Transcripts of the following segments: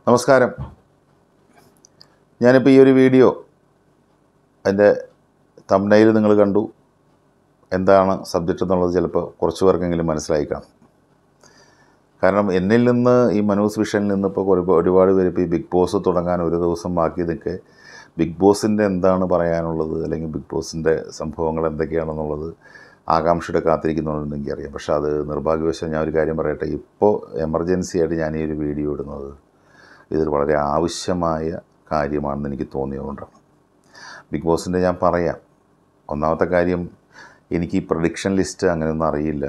നമസ്കാരം ഞാനിപ്പോൾ ഈ ഒരു വീഡിയോ അതിൻ്റെ തമ്നയിൽ നിങ്ങൾ കണ്ടു എന്താണ് സബ്ജക്റ്റ് എന്നുള്ളത് ചിലപ്പോൾ കുറച്ച് പേർക്കെങ്കിലും മനസ്സിലായി കാണും കാരണം എന്നിൽ നിന്ന് ഈ മനൂസ് വിഷനിൽ നിന്ന് ഇപ്പോൾ ഒരു- ഒരുപാട് പേര് ഇപ്പോൾ ഈ ബിഗ് ബോസ് തുടങ്ങാൻ ഒരു ദിവസം ബാക്കി നിൽക്കെ ബിഗ് ബോസിൻ്റെ എന്താണ് പറയാനുള്ളത് അല്ലെങ്കിൽ ബിഗ് ബോസിൻ്റെ സംഭവങ്ങൾ എന്തൊക്കെയാണെന്നുള്ളത് ആകാംക്ഷയുടെ കാത്തിരിക്കുന്നുണ്ടെന്ന് എനിക്കറിയാം പക്ഷേ അത് നിർഭാഗ്യവശാൽ ഞാൻ ഒരു കാര്യം പറയട്ടെ ഇപ്പോൾ എമർജൻസി ആയിട്ട് ഞാൻ ഈ ഒരു വീഡിയോ ഇടുന്നത് ഇതൊരു വളരെ ആവശ്യമായ കാര്യമാണെന്ന് എനിക്ക് തോന്നിയതുകൊണ്ടാണ് ബിഗ് ബോസിൻ്റെ ഞാൻ പറയാം ഒന്നാമത്തെ കാര്യം എനിക്ക് ഈ പ്രൊഡിക്ഷൻ ലിസ്റ്റ് അങ്ങനെയൊന്നും അറിയില്ല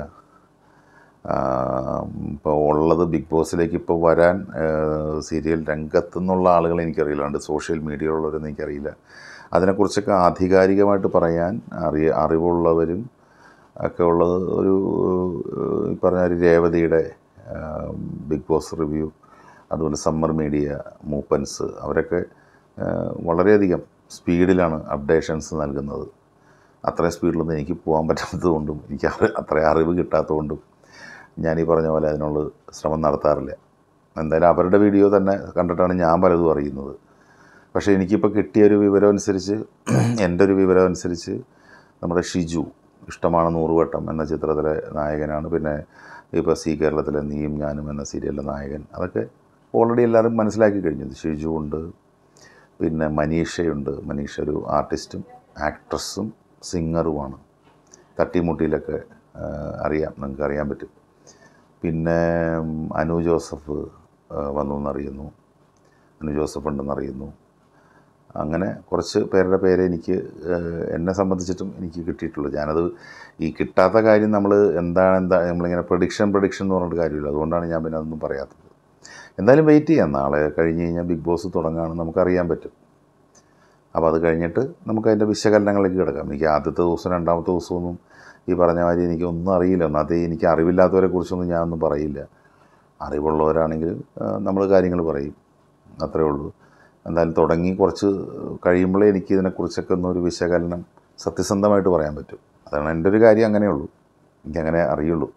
ഇപ്പോൾ ഉള്ളത് ബിഗ് ബോസിലേക്ക് ഇപ്പോൾ വരാൻ സീരിയൽ രംഗത്തു നിന്നുള്ള ആളുകൾ എനിക്കറിയില്ല അതുകൊണ്ട് സോഷ്യൽ മീഡിയ ഉള്ളവരൊന്നും എനിക്കറിയില്ല അതിനെക്കുറിച്ചൊക്കെ ആധികാരികമായിട്ട് പറയാൻ അറിയ അറിവുള്ളവരും ഒക്കെ ഉള്ളത് ഒരു ഏഹ്, ഈ പറഞ്ഞ ഒരു രേവതിയുടെ ആഹ്, ബിഗ് ബോസ് റിവ്യൂ അതുപോലെ സമ്മർ മീഡിയ മൂപ്പൻസ് അവരൊക്കെ ആഹ്, വളരെയധികം സ്പീഡിലാണ് അപ്ഡേഷൻസ് നൽകുന്നത് അത്രയും സ്പീഡിലൊന്നും എനിക്ക് പോകാൻ പറ്റാത്തതുകൊണ്ടും എനിക്ക് അറി അത്രയും അറിവ് കിട്ടാത്തതുകൊണ്ടും ഞാൻ ഈ പറഞ്ഞ പോലെ അതിനുള്ള ശ്രമം നടത്താറില്ല എന്തായാലും അവരുടെ വീഡിയോ തന്നെ കണ്ടിട്ടാണ് ഞാൻ പലതും അറിയുന്നത് പക്ഷേ എനിക്കിപ്പോൾ കിട്ടിയ ഒരു വിവരം അനുസരിച്ച് എൻ്റെ ഒരു വിവരം അനുസരിച്ച് നമ്മുടെ ഷിജു ഇഷ്ടമാണ് നൂറുവട്ടം എന്ന ചിത്രത്തിലെ നായകനാണ് പിന്നെ ഇപ്പോൾ സി കേരളത്തിലെ നീയും ഞാനും എന്ന സീരിയലിലെ നായകൻ അതൊക്കെ ഓൾറെഡി എല്ലാവരും മനസ്സിലാക്കി കഴിഞ്ഞു ഷിജു ഉണ്ട് പിന്നെ മനീഷയുണ്ട് മനീഷ ഒരു ആർട്ടിസ്റ്റും ആക്ട്രസ്സും സിംഗറുമാണ് തട്ടിമുട്ടിയിലൊക്കെ ആ, അറിയാം നിങ്ങൾക്ക് അറിയാൻ പറ്റും പിന്നെ ഉം, അനു ജോസഫ് ആ, വന്നു എന്നറിയുന്നു അനു ജോസഫ് ഉണ്ടെന്നറിയുന്നു അങ്ങനെ കുറച്ച് പേരുടെ പേരെ എനിക്ക് ഏഹ്, എന്നെ സംബന്ധിച്ചിട്ടും എനിക്ക് കിട്ടിയിട്ടുള്ളൂ ഞാനത് ഈ കിട്ടാത്ത കാര്യം നമ്മൾ എന്താണ് എന്താ നമ്മളിങ്ങനെ പ്രഡിക്ഷൻ പ്രഡിക്ഷൻ എന്ന് പറഞ്ഞിട്ട് കാര്യമില്ല അതുകൊണ്ടാണ് ഞാൻ പിന്നെ അതൊന്നും പറയാത്തത് എന്തായാലും വെയിറ്റ് ചെയ്യാം നാളെ കഴിഞ്ഞ് കഴിഞ്ഞാൽ ബിഗ് ബോസ് തുടങ്ങുകയാണെന്ന് നമുക്കറിയാൻ പറ്റും അപ്പോൾ അത് കഴിഞ്ഞിട്ട് നമുക്ക് അതിൻ്റെ വിശകലനങ്ങളിലേക്ക് കിടക്കാം എനിക്ക് ആദ്യത്തെ ദിവസം രണ്ടാമത്തെ ദിവസമൊന്നും ഈ പറഞ്ഞ മാതിരി എനിക്കൊന്നും അറിയില്ല ഒന്നാമത്തെ എനിക്ക് അറിവില്ലാത്തവരെ കുറിച്ചൊന്നും ഞാനൊന്നും പറയില്ല അറിവുള്ളവരാണെങ്കിൽ നമ്മൾ കാര്യങ്ങൾ പറയും അത്രേ ഉള്ളൂ എന്തായാലും തുടങ്ങി കുറച്ച് കഴിയുമ്പോഴേ എനിക്ക് ഇതിനെക്കുറിച്ചൊക്കെ ഒന്നൊരു വിശകലനം സത്യസന്ധമായിട്ട് പറയാൻ പറ്റും അതാണ് എൻ്റെ ഒരു കാര്യം അങ്ങനെയുള്ളൂ എനിക്കങ്ങനെ അറിയുള്ളൂ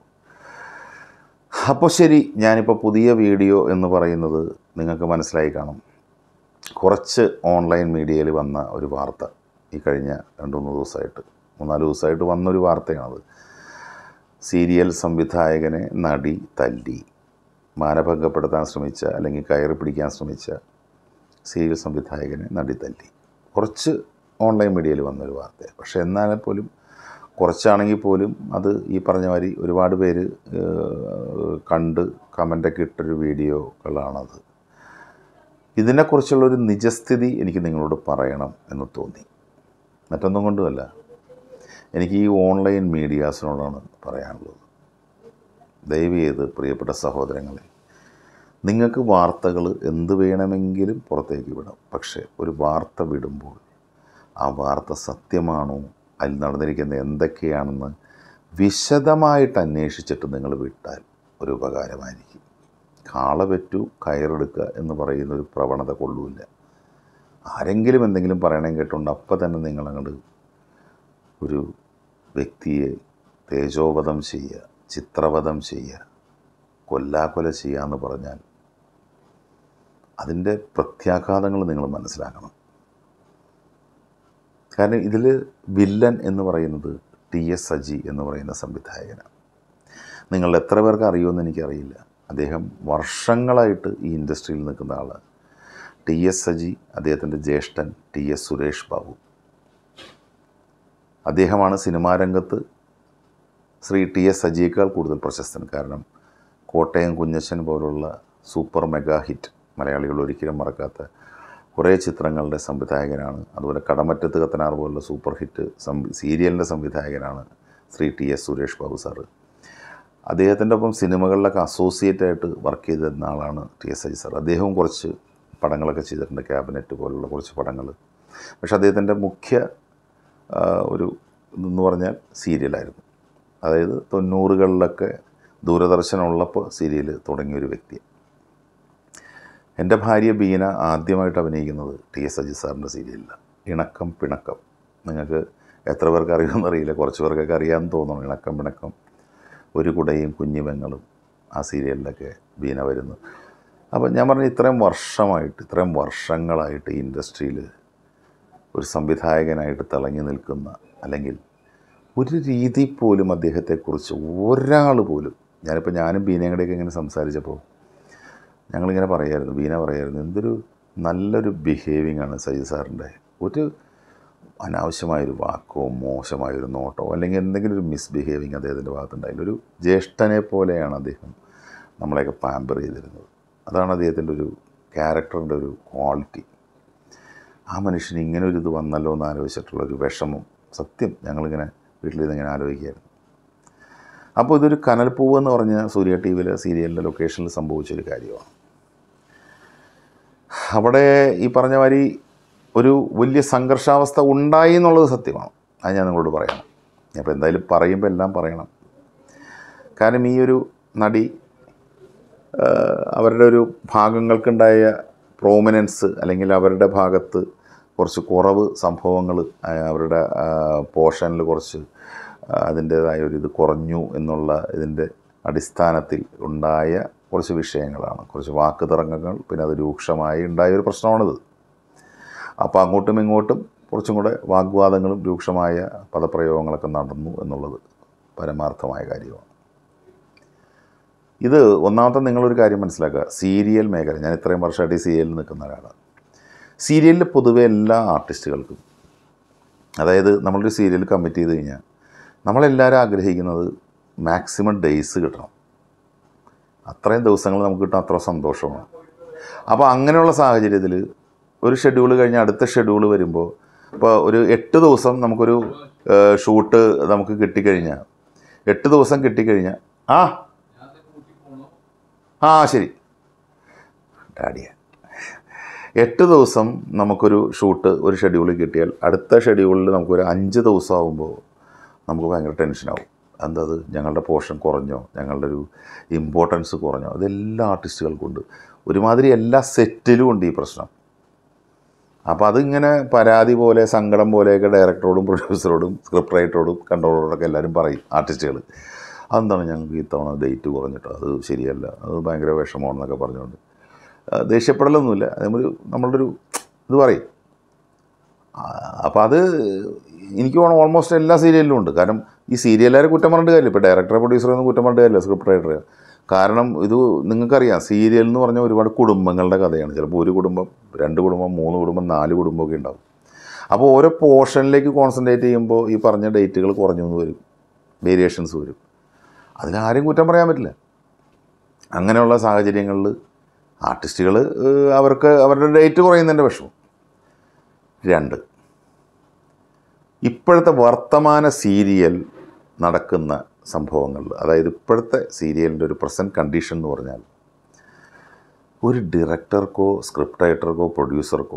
അപ്പോൾ ശരി ഞാനിപ്പോൾ പുതിയ വീഡിയോ എന്ന് പറയുന്നത് നിങ്ങൾക്ക് മനസ്സിലായി കാണും കുറച്ച് ഓൺലൈൻ മീഡിയയിൽ വന്ന ഒരു വാർത്ത ഈ കഴിഞ്ഞ രണ്ട് മൂന്ന് ദിവസമായിട്ട് മൂന്നാല് ദിവസമായിട്ട് വന്നൊരു വാർത്തയാണത് സീരിയൽ സംവിധായകനെ നടി തല്ലി മാനഭംഗപ്പെടുത്താൻ ശ്രമിച്ച അല്ലെങ്കിൽ കയറി പിടിക്കാൻ ശ്രമിച്ച സീരിയൽ സംവിധായകനെ നടി തല്ലി കുറച്ച് ഓൺലൈൻ മീഡിയയിൽ വന്നൊരു വാർത്തയാണ് പക്ഷേ എന്നാൽ പോലും കുറച്ചാണെങ്കിൽ പോലും അത് ഈ പറഞ്ഞ മാതിരി ഒരുപാട് പേര് ഏഹ്, കണ്ട് കമൻ്റൊക്കെ ഇട്ടൊരു വീഡിയോകളാണത് ഇതിനെക്കുറിച്ചുള്ളൊരു നിജസ്ഥിതി എനിക്ക് നിങ്ങളോട് പറയണം എന്ന് തോന്നി മറ്റൊന്നും കൊണ്ടുമല്ല എനിക്ക് ഈ ഓൺലൈൻ മീഡിയാസിനോടാണ് പറയാനുള്ളത് ദയവ് ചെയ്ത് പ്രിയപ്പെട്ട സഹോദരങ്ങളെ നിങ്ങൾക്ക് വാർത്തകൾ എന്ത് വേണമെങ്കിലും പുറത്തേക്ക് വിടാം പക്ഷേ ഒരു വാർത്ത വിടുമ്പോൾ ആ വാർത്ത സത്യമാണോ അതിൽ നടന്നിരിക്കുന്ന എന്തൊക്കെയാണെന്ന് വിശദമായിട്ട് അന്വേഷിച്ചിട്ട് നിങ്ങൾ വിട്ടാൽ ഒരു ഉപകാരമായിരിക്കും കാള പെറ്റു കയറെടുക്കുക എന്ന് പറയുന്ന ഒരു പ്രവണത കൊള്ളൂല്ല ആരെങ്കിലും എന്തെങ്കിലും പറയണേ കേട്ടുകൊണ്ട് അപ്പം തന്നെ നിങ്ങളങ്ങോട്ട് ഒരു വ്യക്തിയെ തേജോവധം ചെയ്യുക ചിത്രവധം ചെയ്യുക കൊല്ലാക്കൊല ചെയ്യുക എന്ന് പറഞ്ഞാൽ അതിൻ്റെ പ്രത്യാഘാതങ്ങൾ നിങ്ങൾ മനസ്സിലാക്കണം കാരണം ഇതിൽ വില്ലൻ എന്ന് പറയുന്നത് ടി എസ് സജി എന്ന് പറയുന്ന സംവിധായകനാണ് നിങ്ങൾ എത്ര പേർക്ക് അറിയുമെന്ന് എനിക്കറിയില്ല അദ്ദേഹം വർഷങ്ങളായിട്ട് ഈ ഇൻഡസ്ട്രിയിൽ നിൽക്കുന്ന ആളാണ് ടി എസ് സജി അദ്ദേഹത്തിൻ്റെ ജ്യേഷ്ഠൻ ടി എസ് സുരേഷ് ബാബു അദ്ദേഹമാണ് സിനിമാ രംഗത്ത് ശ്രീ ടി എസ് സജിയേക്കാൾ കൂടുതൽ പ്രശസ്തൻ കാരണം കോട്ടയം കുഞ്ഞച്ചൻ പോലുള്ള സൂപ്പർ മെഗാ ഹിറ്റ് മലയാളികൾ ഒരിക്കലും മറക്കാത്ത കുറേ ചിത്രങ്ങളുടെ സംവിധായകനാണ് അതുപോലെ കടമറ്റത്ത് കത്തനാർ പോലുള്ള സൂപ്പർ ഹിറ്റ് സം സീരിയലിൻ്റെ സംവിധായകനാണ് Shri T S Suresh Babu sir അദ്ദേഹത്തിൻ്റെ ഒപ്പം സിനിമകളിലൊക്കെ അസോസിയേറ്റ് ആയിട്ട് വർക്ക് ചെയ്തിരുന്ന ആളാണ് ടി എസ് അജി സാർ അദ്ദേഹവും കുറച്ച് പടങ്ങളൊക്കെ ചെയ്തിട്ടുണ്ട് ക്യാബിനറ്റ് പോലുള്ള കുറച്ച് പടങ്ങൾ പക്ഷേ അദ്ദേഹത്തിൻ്റെ മുഖ്യ ആ, ഒരു ഇതെന്ന് പറഞ്ഞാൽ സീരിയലായിരുന്നു അതായത് തൊണ്ണൂറുകളിലൊക്കെ ദൂരദർശനം ഉള്ളപ്പോൾ സീരിയൽ തുടങ്ങിയ ഒരു വ്യക്തി എൻ്റെ ഭാര്യ ബീന ആദ്യമായിട്ട് അഭിനയിക്കുന്നത് ടി എസ് അജി സാറിൻ്റെ സീരിയലിലാണ് ഇണക്കം പിണക്കം നിങ്ങൾക്ക് എത്ര പേർക്ക് അറിയുമെന്ന് അറിയില്ല കുറച്ച് പേർക്കൊക്കെ അറിയാമെന്ന് തോന്നുന്നു ഇണക്കം പിണക്കം ഒരു കുടയും കുഞ്ഞുമെങ്ങളും ആ സീരിയലിലൊക്കെ ബീന വരുന്നു അപ്പം ഞാൻ പറഞ്ഞു ഇത്രയും വർഷമായിട്ട് ഇത്രയും വർഷങ്ങളായിട്ട് ഈ ഇൻഡസ്ട്രിയിൽ ഒരു സംവിധായകനായിട്ട് തിളങ്ങി നിൽക്കുന്ന അല്ലെങ്കിൽ ഒരു രീതി പോലും അദ്ദേഹത്തെക്കുറിച്ച് ഒരാൾ പോലും ഞാനിപ്പോൾ ഞാനും ബീനയും കൂടെയൊക്കെ ഇങ്ങനെ സംസാരിച്ചപ്പോൾ ഞങ്ങളിങ്ങനെ പറയായിരുന്നു ബീന പറയായിരുന്നു എന്തൊരു നല്ലൊരു ബിഹേവിങ് ആണ് സജി സാറിൻ്റെ ഒരു അനാവശ്യമായൊരു വാക്കോ മോശമായൊരു നോട്ടോ അല്ലെങ്കിൽ എന്തെങ്കിലും ഒരു മിസ്ബിഹേവിങ് അദ്ദേഹത്തിൻ്റെ ഭാഗത്തുണ്ടായില്ല ഒരു ജ്യേഷ്ഠനെ പോലെയാണ് അദ്ദേഹം നമ്മളെയൊക്കെ പാമ്പർ ചെയ്തിരുന്നത് അതാണ് അദ്ദേഹത്തിൻ്റെ ഒരു ക്യാരക്ടറിൻ്റെ ഒരു ക്വാളിറ്റി ആ മനുഷ്യന് ഇങ്ങനെ ഒരു ഇത് വന്നല്ലോ എന്ന് ആലോചിച്ചിട്ടുള്ള ഒരു വിഷമം സത്യം ഞങ്ങളിങ്ങനെ വീട്ടിലിതിങ്ങനെ ആലോചിക്കുകയായിരുന്നു അപ്പോൾ ഇതൊരു കനൽപ്പൂവ് എന്ന് പറഞ്ഞ സൂര്യ ടി വിയിലെ സീരിയലിൻ്റെ ലൊക്കേഷനിൽ സംഭവിച്ചൊരു കാര്യമാണ് അവിടെ ഈ പറഞ്ഞ മാതിരി ഒരു വലിയ സംഘർഷാവസ്ഥ ഉണ്ടായി എന്നുള്ളത് സത്യമാണ് അത് ഞാൻ നിങ്ങളോട് പറയണം അപ്പോൾ എന്തായാലും പറയുമ്പോൾ എല്ലാം പറയണം കാരണം ഈ ഒരു നടി ആ, അവരുടെ ഒരു ഭാഗങ്ങൾക്കുണ്ടായ പ്രോമിനൻസ് അല്ലെങ്കിൽ അവരുടെ ഭാഗത്ത് കുറച്ച് കുറവ് സംഭവങ്ങൾ അവരുടെ പോർഷനിൽ കുറച്ച് ആ, അതിൻ്റേതായ ഒരു ഇത് കുറഞ്ഞു എന്നുള്ള ഇതിൻ്റെ അടിസ്ഥാനത്തിൽ ഉണ്ടായ കുറച്ച് വിഷയങ്ങളാണ് കുറച്ച് വാക്ക് തർക്കങ്ങൾ പിന്നെ അത് രൂക്ഷമായി ഉണ്ടായ ഒരു പ്രശ്നമാണിത് അപ്പോൾ അങ്ങോട്ടും ഇങ്ങോട്ടും കുറച്ചും കൂടെ വാഗ്വാദങ്ങളും രൂക്ഷമായ പദപ്രയോഗങ്ങളൊക്കെ നടന്നു എന്നുള്ളത് പരമാർത്ഥമായ കാര്യമാണ് ഇത് ഒന്നാമത്തെ നിങ്ങളൊരു കാര്യം മനസ്സിലാക്കുക സീരിയൽ മേഖല ഞാൻ ഇത്രയും വർഷമായിട്ട് ഈ സീരിയലിൽ നിൽക്കുന്ന ഒരാളാണ് സീരിയലിൽ പൊതുവെ എല്ലാ ആർട്ടിസ്റ്റുകൾക്കും അതായത് നമ്മളൊരു സീരിയൽ കമ്മിറ്റ് ചെയ്ത് കഴിഞ്ഞാൽ നമ്മളെല്ലാവരും ആഗ്രഹിക്കുന്നത് മാക്സിമം ഡേയ്സ് കിട്ടണം അത്രയും ദിവസങ്ങൾ നമുക്ക് കിട്ടും അത്ര സന്തോഷമാണ് അപ്പോൾ അങ്ങനെയുള്ള സാഹചര്യത്തിൽ ഒരു ഷെഡ്യൂൾ കഴിഞ്ഞ് അടുത്ത ഷെഡ്യൂൾ വരുമ്പോൾ ഇപ്പോൾ ഒരു എട്ട് ദിവസം നമുക്കൊരു ഷൂട്ട് നമുക്ക് കിട്ടിക്കഴിഞ്ഞാൽ എട്ട് ദിവസം കിട്ടിക്കഴിഞ്ഞാൽ ആ ആ ശരി ഡാഡിയ എട്ട് ദിവസം നമുക്കൊരു ഷൂട്ട് ഒരു ഷെഡ്യൂൾ കിട്ടിയാൽ അടുത്ത ഷെഡ്യൂളിൽ നമുക്കൊരു അഞ്ച് ദിവസം ആകുമ്പോൾ നമുക്ക് ഭയങ്കര ടെൻഷനാവും എന്താ അത് ഞങ്ങളുടെ പോർഷൻ കുറഞ്ഞോ ഞങ്ങളുടെ ഒരു ഇമ്പോർട്ടൻസ് കുറഞ്ഞോ അതെല്ലാ ആർട്ടിസ്റ്റുകൾക്കും ഉണ്ട് ഒരുമാതിരി എല്ലാ സെറ്റിലും ഉണ്ട് ഈ പ്രശ്നം അപ്പോൾ അതിങ്ങനെ പരാതി പോലെ സങ്കടം പോലെയൊക്കെ ഡയറക്ടറോടും പ്രൊഡ്യൂസറോടും സ്ക്രിപ്റ്റ് റൈറ്ററോടും കൺട്രോളറോടൊക്കെ എല്ലാവരും പറയും ആർട്ടിസ്റ്റുകൾ അതെന്താണ് ഞങ്ങൾക്ക് ഇത്തവണ ഡേറ്റ് കുറഞ്ഞിട്ടോ അത് ശരിയല്ല അത് ഭയങ്കര വിഷമമാണെന്നൊക്കെ പറഞ്ഞുകൊണ്ട് ആ, ദേഷ്യപ്പെടലൊന്നുമില്ല നമ്മൾ നമ്മളുടെ ഒരു ഇത് പറയും അപ്പോൾ അത് എനിക്ക് തോന്നുന്നു ഓൾമോസ്റ്റ് എല്ലാ സീരിയലിലും ഉണ്ട് കാരണം ഈ സീരിയലുകാരെ കുറ്റം പറഞ്ഞിട്ട് കാര്യമില്ല ഇപ്പോൾ ഡയറക്ടറെ പ്രൊഡ്യൂസറൊന്നും കുറ്റം പറഞ്ഞിട്ട് കാര്യമില്ല സ്ക്രിപ്റ്റ് റൈറ്ററെ കാരണം ഇത് നിങ്ങൾക്കറിയാം സീരിയൽ എന്ന് പറഞ്ഞാൽ ഒരുപാട് കുടുംബങ്ങളുടെ കഥയാണ് ചിലപ്പോൾ ഒരു കുടുംബം രണ്ട് കുടുംബം മൂന്ന് കുടുംബം നാല് കുടുംബമൊക്കെ ഉണ്ടാവും അപ്പോൾ ഓരോ പോർഷനിലേക്ക് കോൺസെൻട്രേറ്റ് ചെയ്യുമ്പോൾ ഈ പറഞ്ഞ ഡേറ്റുകൾ കുറഞ്ഞു എന്ന് വരും വേരിയേഷൻസ് വരും അതിലാരും കുറ്റം പറയാൻ പറ്റില്ല അങ്ങനെയുള്ള സാഹചര്യങ്ങളിൽ ആർട്ടിസ്റ്റുകൾ അവർക്ക് അവരുടെ ഡേറ്റ് കുറയുന്നതിൻ്റെ വിഷമം രണ്ട് ഇപ്പോഴത്തെ വർത്തമാന സീരിയൽ നടക്കുന്ന സംഭവങ്ങളിൽ അതായത് ഇപ്പോഴത്തെ സീരിയലിൻ്റെ ഒരു പ്രസൻറ്റ് കണ്ടീഷൻ എന്ന് പറഞ്ഞാൽ ഒരു ഡയറക്ടർക്കോ സ്ക്രിപ്റ്റ് റൈറ്റർക്കോ പ്രൊഡ്യൂസർക്കോ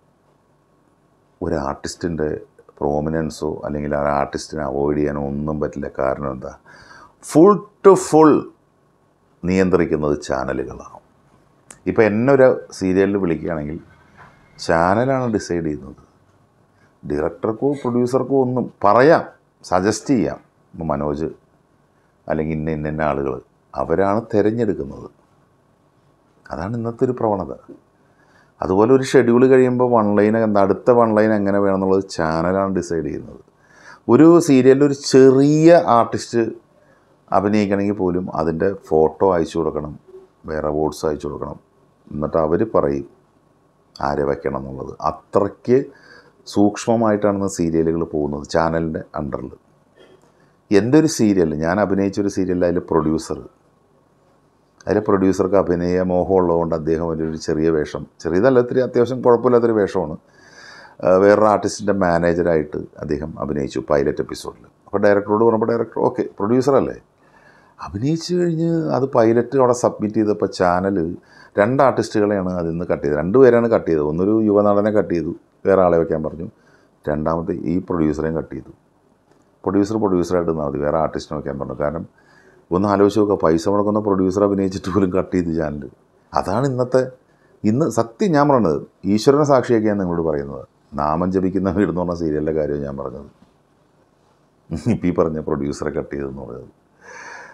ഒരു ആർട്ടിസ്റ്റിൻ്റെ പ്രോമിനൻസോ അല്ലെങ്കിൽ ആ ആർട്ടിസ്റ്റിനെ അവോയ്ഡ് ചെയ്യാനോ ഒന്നും പറ്റില്ല കാരണം എന്താ ഫുൾ ടു ഫുൾ നിയന്ത്രിക്കുന്നത് ചാനലുകളാണ് ഇപ്പോൾ എന്നെ ഒരു സീരിയലിൽ വിളിക്കുകയാണെങ്കിൽ ചാനലാണ് ഡിസൈഡ് ചെയ്യുന്നത് ഡയറക്ടർക്കോ പ്രൊഡ്യൂസർക്കോ ഒന്നും പറയാം സജസ്റ്റ് ചെയ്യാം ഇപ്പോൾ മനോജ് അല്ലെങ്കിൽ ഇന്ന ഇന്ന ഇന്ന ആളുകൾ അവരാണ് തിരഞ്ഞെടുക്കുന്നത് അതാണ് ഇന്നത്തെ ഒരു പ്രവണത അതുപോലെ ഒരു ഷെഡ്യൂൾ കഴിയുമ്പോൾ വൺ ലൈൻ എന്താ അടുത്ത വൺ ലൈൻ എങ്ങനെ വേണമെന്നുള്ളത് ചാനലാണ് ഡിസൈഡ് ചെയ്യുന്നത് ഒരു സീരിയലിൽ ഒരു ചെറിയ ആർട്ടിസ്റ്റ് അഭിനയിക്കണമെങ്കിൽ പോലും അതിൻ്റെ ഫോട്ടോ അയച്ചു കൊടുക്കണം വേറെ അവാർഡ്സ് അയച്ചു കൊടുക്കണം എന്നിട്ട് അവർ പറയും ആരെ വയ്ക്കണം എന്നുള്ളത് അത്രയ്ക്ക് സൂക്ഷ്മമായിട്ടാണ് ഇന്ന് സീരിയലുകൾ പോകുന്നത് ചാനലിൻ്റെ അണ്ടറിൽ എൻ്റെ ഒരു സീരിയൽ ഞാൻ അഭിനയിച്ചൊരു സീരിയലിൽ അതിൽ പ്രൊഡ്യൂസർ അതിലെ പ്രൊഡ്യൂസർക്ക് അഭിനയ മോഹമുള്ളതുകൊണ്ട് അദ്ദേഹം ഒരു ചെറിയ വേഷം ചെറിയതല്ല ഇത്തിരി അത്യാവശ്യം കുഴപ്പമില്ലാത്തൊരു വേഷമാണ് ആ, വേറൊരു ആർട്ടിസ്റ്റിൻ്റെ മാനേജരായിട്ട് അദ്ദേഹം അഭിനയിച്ചു പൈലറ്റ് എപ്പിസോഡിൽ അപ്പോൾ ഡയറക്ടറോട് പറഞ്ഞപ്പോൾ ഡയറക്ടർ ഓക്കെ പ്രൊഡ്യൂസറല്ലേ അഭിനയിച്ചു കഴിഞ്ഞ് അത് പൈലറ്റ് അവിടെ സബ്മിറ്റ് ചെയ്തപ്പോൾ ചാനൽ രണ്ട് ആർട്ടിസ്റ്റുകളെയാണ് അതിൽ നിന്ന് കട്ട് ചെയ്തത് രണ്ട് പേരാണ് കട്ട് ചെയ്തത് ഒന്നൊരു യുവനടനെ കട്ട് ചെയ്തു വേറെ ആളെ വയ്ക്കാൻ പറഞ്ഞു രണ്ടാമത്തെ ഈ പ്രൊഡ്യൂസറെയും കട്ട് ചെയ്തു പ്രൊഡ്യൂസർ പ്രൊഡ്യൂസറായിട്ട് നിന്നാൽ മതി വേറെ ആർട്ടിസ്റ്റിനെ വയ്ക്കാൻ പറഞ്ഞു കാരണം ഒന്ന് ആലോചിച്ച് നോക്കുക പൈസ മുടക്കുന്ന പ്രൊഡ്യൂസർ അഭിനയിച്ചിട്ട് പോലും കട്ട് ചെയ്ത് ചാനൽ അതാണ് ഇന്നത്തെ ഇന്ന് സത്യം ഞാൻ പറഞ്ഞത് ഈശ്വരനെ സാക്ഷിയൊക്കെയാണ് നിങ്ങളോട് പറയുന്നത് നാമം ജപിക്കുന്ന വീട് എന്ന് പറഞ്ഞ സീരിയലിൻ്റെ കാര്യം ഞാൻ പറഞ്ഞത് ഇപ്പം ഈ പറഞ്ഞ പ്രൊഡ്യൂസറെ കട്ട് ചെയ്തെന്ന് പറഞ്ഞത്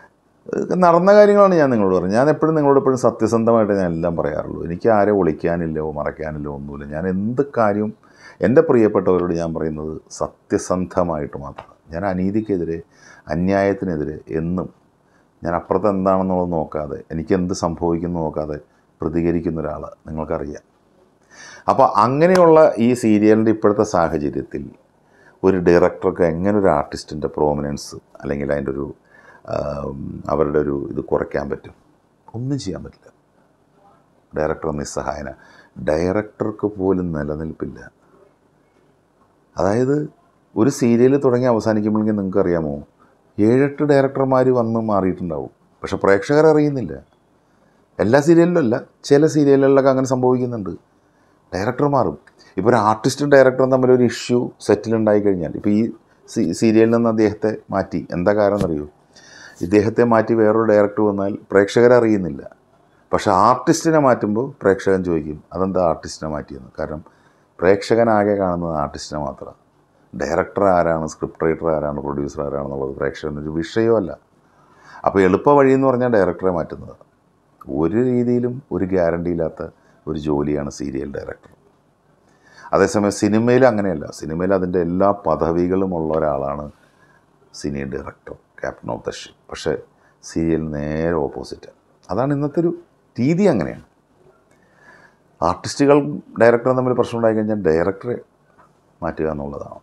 ഇതൊക്കെ നടന്ന കാര്യങ്ങളാണ് ഞാൻ നിങ്ങളോട് പറഞ്ഞത് ഞാൻ എപ്പോഴും നിങ്ങളോട് എപ്പോഴും സത്യസന്ധമായിട്ട് ഞാൻ എല്ലാം പറയാറുള്ളൂ എനിക്ക് ആരെ ഒളിക്കാനില്ലോ മറയ്ക്കാനില്ലോ ഒന്നുമില്ല ഞാൻ എന്ത് കാര്യം എൻ്റെ പ്രിയപ്പെട്ടവരോട് ഞാൻ പറയുന്നത് സത്യസന്ധമായിട്ട് മാത്രം ഞാൻ അനീതിക്കെതിരെ അന്യായത്തിനെതിരെ എന്നും ഞാൻ അപ്പുറത്ത് എന്താണെന്നുള്ളത് നോക്കാതെ എനിക്ക് എന്ത് സംഭവിക്കുന്നു നോക്കാതെ പ്രതികരിക്കുന്ന ഒരാൾ നിങ്ങൾക്കറിയാം അപ്പോൾ അങ്ങനെയുള്ള ഈ സീരിയലിൻ്റെ ഇപ്പോഴത്തെ സാഹചര്യത്തിൽ ഒരു ഡയറക്ടർക്ക് എങ്ങനെ ഒരു ആർട്ടിസ്റ്റിൻ്റെ പ്രോമിനൻസ് അല്ലെങ്കിൽ അതിൻ്റെ ഒരു ആം, അവരുടെ ഒരു ഇത് കുറയ്ക്കാൻ പറ്റും ഒന്നും ചെയ്യാൻ പറ്റില്ല ഡയറക്ടർ നിസ്സഹായന ഡയറക്ടർക്ക് പോലും നിലനിൽപ്പില്ല അതായത് ഒരു സീരിയൽ തുടങ്ങി അവസാനിക്കുമ്പോഴെങ്കിൽ നിങ്ങൾക്ക് അറിയാമോ ഏഴെട്ട് ഡയറക്ടർമാർ വന്ന് മാറിയിട്ടുണ്ടാവും പക്ഷെ പ്രേക്ഷകർ അറിയുന്നില്ല എല്ലാ സീരിയലിലും അല്ല ചില സീരിയലുകളിലൊക്കെ അങ്ങനെ സംഭവിക്കുന്നുണ്ട് ഡയറക്ടർ മാറും ഇപ്പോൾ ഒരു ആർട്ടിസ്റ്റും ഡയറക്ടറും തമ്മിൽ ഒരു ഇഷ്യൂ സെറ്റിലുണ്ടായി കഴിഞ്ഞാൽ ഇപ്പോൾ ഈ സീ സീരിയലിൽ നിന്ന് അദ്ദേഹത്തെ മാറ്റി എന്താ കാരണം എന്നറിയോ ഇദ്ദേഹത്തെ മാറ്റി വേറൊരു ഡയറക്ടർ വന്നാൽ പ്രേക്ഷകരെ അറിയുന്നില്ല പക്ഷേ ആർട്ടിസ്റ്റിനെ മാറ്റുമ്പോൾ പ്രേക്ഷകൻ ചോദിക്കും അതെന്താ ആർട്ടിസ്റ്റിനെ മാറ്റിയെന്ന് കാരണം പ്രേക്ഷകനാകെ കാണുന്നത് ആർട്ടിസ്റ്റിനെ മാത്രമാണ് ഡയറക്ടർ ആരാണ് സ്ക്രിപ്റ്റ് റൈറ്റർ ആരാണ് പ്രൊഡ്യൂസർ ആരാണെന്നുള്ളത് പ്രേക്ഷകനൊരു വിഷയമല്ല അപ്പോൾ എളുപ്പ വഴി എന്ന് പറഞ്ഞാൽ ഡയറക്ടറെ മാറ്റുന്നത് ഒരു രീതിയിലും ഒരു ഗ്യാരണ്ടി ഇല്ലാത്ത ഒരു ജോലിയാണ് സീരിയൽ ഡയറക്ടർ അതേസമയം സിനിമയിൽ അങ്ങനെയല്ല സിനിമയിൽ അതിൻ്റെ എല്ലാ പദവികളും ഉള്ള ഒരാളാണ് cine director captain of the ship പക്ഷേ സീരിയൽ നേരെ ഓപ്പോസിറ്റ് അതാണ് ഇന്നത്തെ ഒരു രീതി അങ്ങനെയാണ് ആർട്ടിസ്റ്റുകൾ ഡയറക്ടറും തമ്മിൽ പ്രശ്നം ഉണ്ടായി കഴിഞ്ഞാൽ ഡയറക്ടറെ മാറ്റുക എന്നുള്ളതാണ്